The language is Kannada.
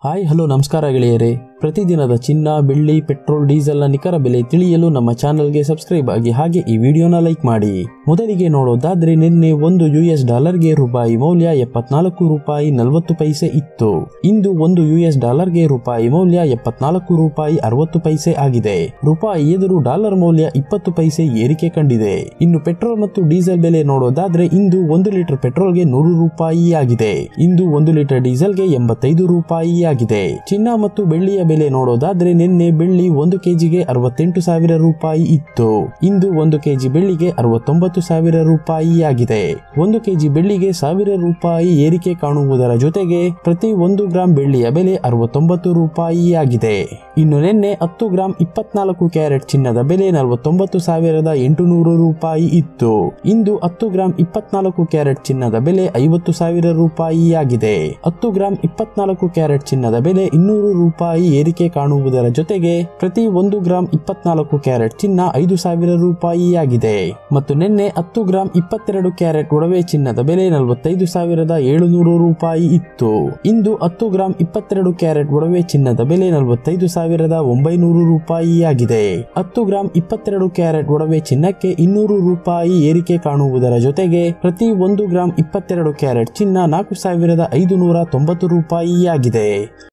ಹಾಯ್ ಹಲೋ ನಮಸ್ಕಾರ ಗೆಳೆಯರೇ ಪ್ರತಿದಿನದ ಚಿನ್ನ ಬೆಳ್ಳಿ ಪೆಟ್ರೋಲ್ ಡೀಸೆಲ್ನ ನಿಖರ ಬೆಲೆ ತಿಳಿಯಲು ನಮ್ಮ ಚಾನಲ್ಗೆ ಸಬ್ಸ್ಕ್ರೈಬ್ ಆಗಿ ಹಾಗೆ ಈ ವಿಡಿಯೋನ ಲೈಕ್ ಮಾಡಿ ಮೊದಲಿಗೆ ನೋಡೋದಾದ್ರೆ ನಿನ್ನೆ ಒಂದು ಯು ಎಸ್ ಡಾಲರ್ಗೆ ರೂಪಾಯಿ ಮೌಲ್ಯ ಎಪ್ಪತ್ನಾಲ್ಕು ರೂಪಾಯಿ ನಲವತ್ತು ಪೈಸೆ ಇತ್ತು ಇಂದು ಒಂದು ಯು ಎಸ್ ಡಾಲರ್ಗೆ ರೂಪಾಯಿ ಮೌಲ್ಯ ಎಪ್ಪತ್ನಾಲ್ಕು ರೂಪಾಯಿ ಅರವತ್ತು ಪೈಸೆ ಆಗಿದೆ ರೂಪಾಯಿ ಎದುರು ಡಾಲರ್ ಮೌಲ್ಯ ಇಪ್ಪತ್ತು ಪೈಸೆ ಏರಿಕೆ ಕಂಡಿದೆ ಇನ್ನು ಪೆಟ್ರೋಲ್ ಮತ್ತು ಡೀಸೆಲ್ ಬೆಲೆ ನೋಡೋದಾದ್ರೆ ಇಂದು ಒಂದು ಲೀಟರ್ ಪೆಟ್ರೋಲ್ಗೆ ನೂರು ರೂಪಾಯಿ ಆಗಿದೆ ಇಂದು ಒಂದು ಲೀಟರ್ ಡೀಸೆಲ್ಗೆ ಎಂಬತ್ತೈದು ರೂಪಾಯಿ ಆಗಿದೆ ಚಿನ್ನ ಮತ್ತು ಬೆಳ್ಳಿಯ ಬೆಲೆ ನೋಡೋದಾದ್ರೆ ನಿನ್ನೆ ಬೆಳ್ಳಿ ಒಂದು ಕೆಜಿಗೆ ಅರವತ್ತೆಂಟು ಸಾವಿರ ರೂಪಾಯಿ ಇತ್ತು ಇಂದು ಒಂದು ಕೆಜಿ ಬೆಳ್ಳಿಗೆ ಅರವತ್ತೊಂಬತ್ತು ಸಾವಿರ ರೂಪಾಯಿ ಆಗಿದೆ ಒಂದು ಕೆಜಿ ಬೆಳ್ಳಿಗೆ ಸಾವಿರ ರೂಪಾಯಿ ಏರಿಕೆ ಕಾಣುವುದರ ಜೊತೆಗೆ ಪ್ರತಿ ಒಂದು ಗ್ರಾಂ ಬೆಳ್ಳಿಯ ಬೆಲೆ ಅರವತ್ತೊಂಬತ್ತು ರೂಪಾಯಿ ಆಗಿದೆ ಇನ್ನು ನಿನ್ನೆ ಹತ್ತು ಗ್ರಾಂ ಇಪ್ಪತ್ನಾಲ್ಕು ಕ್ಯಾರೆಟ್ ಚಿನ್ನದ ಬೆಲೆ ನಲವತ್ತೊಂಬತ್ತು ಸಾವಿರದ ಎಂಟುನೂರು ರೂಪಾಯಿ ಇತ್ತು ಇಂದು ಹತ್ತು ಗ್ರಾಂ ಇಪ್ಪತ್ನಾಲ್ಕು ಕ್ಯಾರೆಟ್ ಚಿನ್ನದ ಬೆಲೆ ಐವತ್ತು ಸಾವಿರ ರೂಪಾಯಿ ಆಗಿದೆ ಹತ್ತು ಗ್ರಾಂ ಇಪ್ಪತ್ನಾಲ್ಕು ಕ್ಯಾರೆಟ್ ಚಿನ್ನದ ಬೆಲೆ ಇನ್ನೂರು ರೂಪಾಯಿ ಏರಿಕೆ ಕಾಣುವುದರ ಜೊತೆಗೆ ಪ್ರತಿ ಒಂದು ಗ್ರಾಂ ಇಪ್ಪತ್ನಾಲ್ಕು ಕ್ಯಾರೆಟ್ ಚಿನ್ನ ಐದು ಸಾವಿರ ರೂಪಾಯಿ ಆಗಿದೆ ಮತ್ತು ನಿನ್ನೆ ಹತ್ತು ಗ್ರಾಂ ಇಪ್ಪತ್ತೆರಡು ಕ್ಯಾರೆಟ್ ಒಡವೆ ಚಿನ್ನದ ಬೆಲೆ ನಲವತ್ತೈದು ಸಾವಿರದ ಏಳುನೂರು ರೂಪಾಯಿ ಇತ್ತು ಇಂದು ಹತ್ತು ಗ್ರಾಂ ಇಪ್ಪತ್ತೆರಡು ಕ್ಯಾರೆಟ್ ಒಡವೆ ಚಿನ್ನದ ಬೆಲೆ ನಲವತ್ತೈದು ಸಾವಿರದ ಒಂಬೈನೂರು ರೂಪಾಯಿ ಆಗಿದೆ ಹತ್ತು ಗ್ರಾಂ ಇಪ್ಪತ್ತೆರಡು ಕ್ಯಾರೆಟ್ ಒಡವೆ ಚಿನ್ನಕ್ಕೆ ಇನ್ನೂರು ರೂಪಾಯಿ ಏರಿಕೆ ಕಾಣುವುದರ ಜೊತೆಗೆ ಪ್ರತಿ ಒಂದು ಗ್ರಾಂ ಇಪ್ಪತ್ತೆರಡು ಕ್ಯಾರೆಟ್ ಚಿನ್ನ ನಾಲ್ಕು ಸಾವಿರದ ಐದು ನೂರ ತೊಂಬತ್ತು ರೂಪಾಯಿ ಆಗಿದೆ